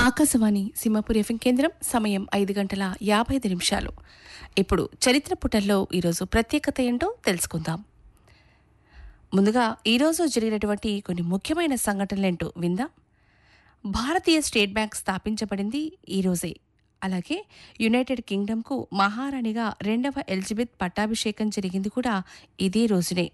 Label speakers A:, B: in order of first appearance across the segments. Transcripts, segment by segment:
A: Akashvani Simhapur FM కేంద్రం సమయం ఐదు గంటల యాభై ఐదు నిమిషాలు ఇప్పుడు చరిత్ర పుటల్లో ఈరోజు ప్రత్యేకత ఏంటో తెలుసుకుందాం ముందుగా ఈరోజు జరిగినటువంటి కొన్ని ముఖ్యమైన సంఘటనలేంటో విందాం భారతీయ స్టేట్ బ్యాంక్ స్థాపించబడింది ఈ రోజే అలాగే యునైటెడ్ కింగ్డమ్కు మహారాణిగా రెండవ ఎలిజబెత్ పట్టాభిషేకం జరిగింది కూడా ఇదే రోజునే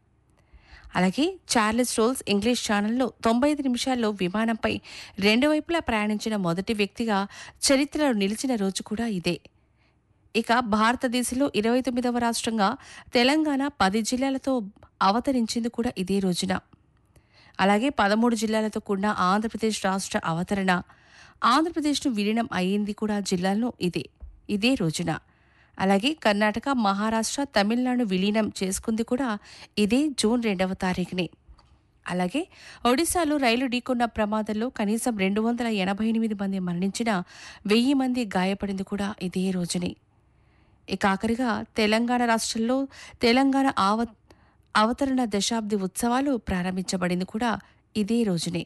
A: అలాగే చార్లెస్ రోల్స్ ఇంగ్లీష్ ఛానల్లో తొంభై ఐదు నిమిషాల్లో విమానంపై రెండు వైపులా ప్రయాణించిన మొదటి వ్యక్తిగా చరిత్రలో నిలిచిన రోజు కూడా ఇదే ఇక భారతదేశంలో ఇరవై తొమ్మిదవ రాష్ట్రంగా తెలంగాణ పది జిల్లాలతో అవతరించింది కూడా ఇదే రోజున అలాగే పదమూడు జిల్లాలతో కూడిన ఆంధ్రప్రదేశ్ రాష్ట్ర అవతరణ ఆంధ్రప్రదేశ్ను విలీనం అయ్యింది కూడా జిల్లాల్లో ఇదే ఇదే రోజున అలాగే కర్ణాటక మహారాష్ట్ర తమిళనాడు విలీనం చేసుకుంది కూడా ఇదే జూన్ రెండవ తారీఖునే అలాగే ఒడిశాలో రైలు ఢీకొన్న ప్రమాదంలో కనీసం రెండు వందల ఎనభై ఎనిమిది మంది మరణించిన వెయ్యి మంది గాయపడింది కూడా ఇదే రోజునే ఇక ఆఖరిగా తెలంగాణ రాష్ట్రంలో తెలంగాణ ఆవ అవతరణ దశాబ్ది ఉత్సవాలు ప్రారంభించబడింది కూడా ఇదే రోజునే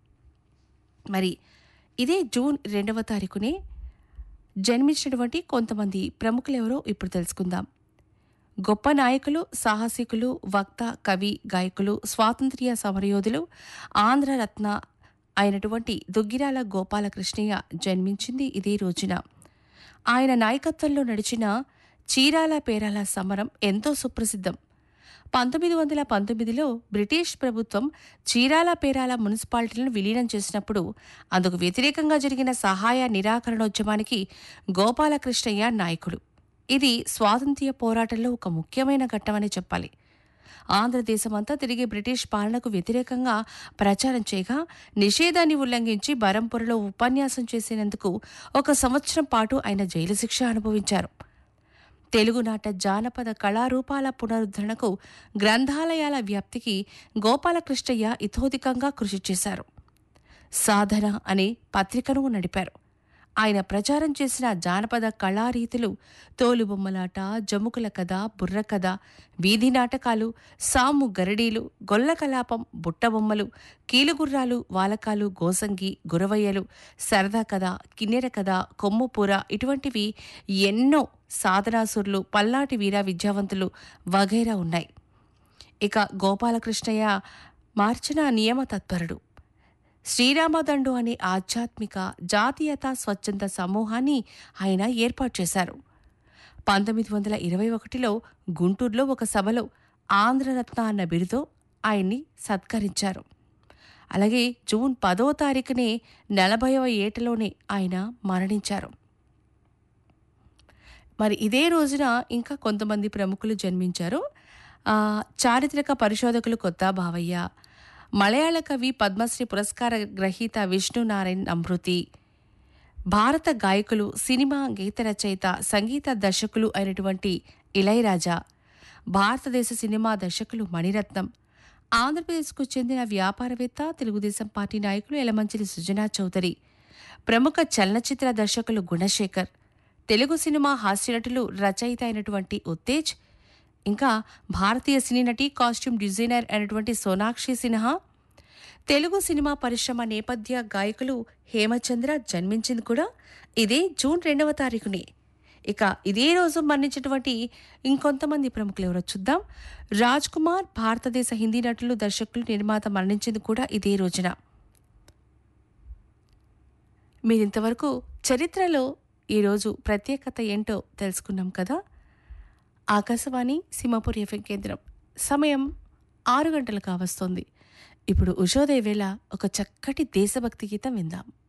A: మరి ఇదే జూన్ రెండవ తారీఖునే జన్మించినటువంటి కొంతమంది ప్రముఖులెవరో ఇప్పుడు తెలుసుకుందాం గొప్ప నాయకులు సాహసికులు వక్త కవి గాయకులు స్వాతంత్ర్య సమరయోధులు ఆంధ్రరత్న అయినటువంటి దుగ్గిరాల గోపాలకృష్ణయ్య జన్మించింది ఇదే రోజున ఆయన నాయకత్వంలో నడిచిన చీరాల పేరాల సమరం ఎంతో సుప్రసిద్ధం పంతొమ్మిది వందల పంతొమ్మిదిలో బ్రిటిష్ ప్రభుత్వం చీరాల పేరాల మున్సిపాలిటీలను విలీనం చేసినప్పుడు అందుకు వ్యతిరేకంగా జరిగిన సహాయ నిరాకరణోద్యమానికి గోపాలకృష్ణయ్య నాయకుడు ఇది స్వాతంత్ర్య పోరాటంలో ఒక ముఖ్యమైన ఘట్టమని చెప్పాలి ఆంధ్రదేశమంతా తిరిగి బ్రిటిష్ పాలనకు వ్యతిరేకంగా ప్రచారం చేయగా నిషేధాన్ని ఉల్లంఘించి బరంపురలో ఉపన్యాసం చేసినందుకు ఒక సంవత్సరం పాటు ఆయన జైలు శిక్ష అనుభవించారు తెలుగునాట జానపద కళారూపాల పునరుద్ధరణకు గ్రంథాలయాల వ్యాప్తికి గోపాలకృష్ణయ్య ఇతోధికంగా కృషి చేశారు సాధన అనే పత్రికను నడిపారు ఆయన ప్రచారం చేసిన జానపద కళారీతులు తోలుబొమ్మలాట జముకుల కథ బుర్ర కథ వీధి నాటకాలు సాము గరడీలు గొల్ల కలాపం బుట్టబొమ్మలు కీలుగుర్రాలు వాలకాలు గోసంగి గురవయ్యలు సరదా కథ కిన్నెర కథ కొమ్ముపూర ఇటువంటివి ఎన్నో సాధనాసురులు పల్నాటి వీర విద్యావంతులు వగైరా ఉన్నాయి ఇక గోపాలకృష్ణయ్య మార్చిన నియమ తత్పరుడు శ్రీరామదండు అనే ఆధ్యాత్మిక జాతీయత స్వచ్ఛంద సమూహాన్ని ఆయన ఏర్పాటు చేశారు పంతొమ్మిది వందల ఇరవై ఒకటిలో గుంటూరులో ఒక సభలో ఆంధ్రరత్న అన్న బిరుదో ఆయన్ని సత్కరించారు అలాగే జూన్ పదో తారీఖునే నలభైవ ఏటలోనే ఆయన మరణించారు మరి ఇదే రోజున ఇంకా కొంతమంది ప్రముఖులు జన్మించారు ఆ, చారిత్రక పరిశోధకులు కొత్త భావయ్య మలయాళ కవి పద్మశ్రీ పురస్కార గ్రహీత విష్ణునారాయణ్ అమృతి భారత గాయకులు సినిమా గీత రచయిత సంగీత దర్శకులు అయినటువంటి ఇళయరాజా భారతదేశ సినిమా దర్శకులు మణిరత్నం ఆంధ్రప్రదేశ్కు చెందిన వ్యాపారవేత్త తెలుగుదేశం పార్టీ నాయకులు ఎలమంచిలి సుజనా చౌదరి ప్రముఖ చలనచిత్ర దర్శకులు గుణశేఖర్ తెలుగు సినిమా హాస్యనటులు రచయిత అయినటువంటి ఉత్తేజ్ ఇంకా భారతీయ సినీ నటి కాస్ట్యూమ్ డిజైనర్ అయినటువంటి సోనాక్షి సిన్హా తెలుగు సినిమా పరిశ్రమ నేపథ్య గాయకులు హేమచంద్ర జన్మించింది కూడా ఇదే జూన్ రెండవ తారీఖునే ఇక ఇదే రోజు మరణించినటువంటి ఇంకొంతమంది ప్రముఖులు ఎవరో చూద్దాం రాజ్ కుమార్ భారతదేశ హిందీ నటులు దర్శకులు నిర్మాత మరణించింది కూడా ఇదే రోజున మీరింతవరకు చరిత్రలో ఈరోజు ప్రత్యేకత ఏంటో తెలుసుకున్నాం కదా ఆకాశవాణి సింహపూర్ ఎఫ్ఎం కేంద్రం సమయం ఆరు గంటలు కావస్తోంది ఇప్పుడు ఉషోదయ వేళ ఒక చక్కటి దేశభక్తి గీతం విందాం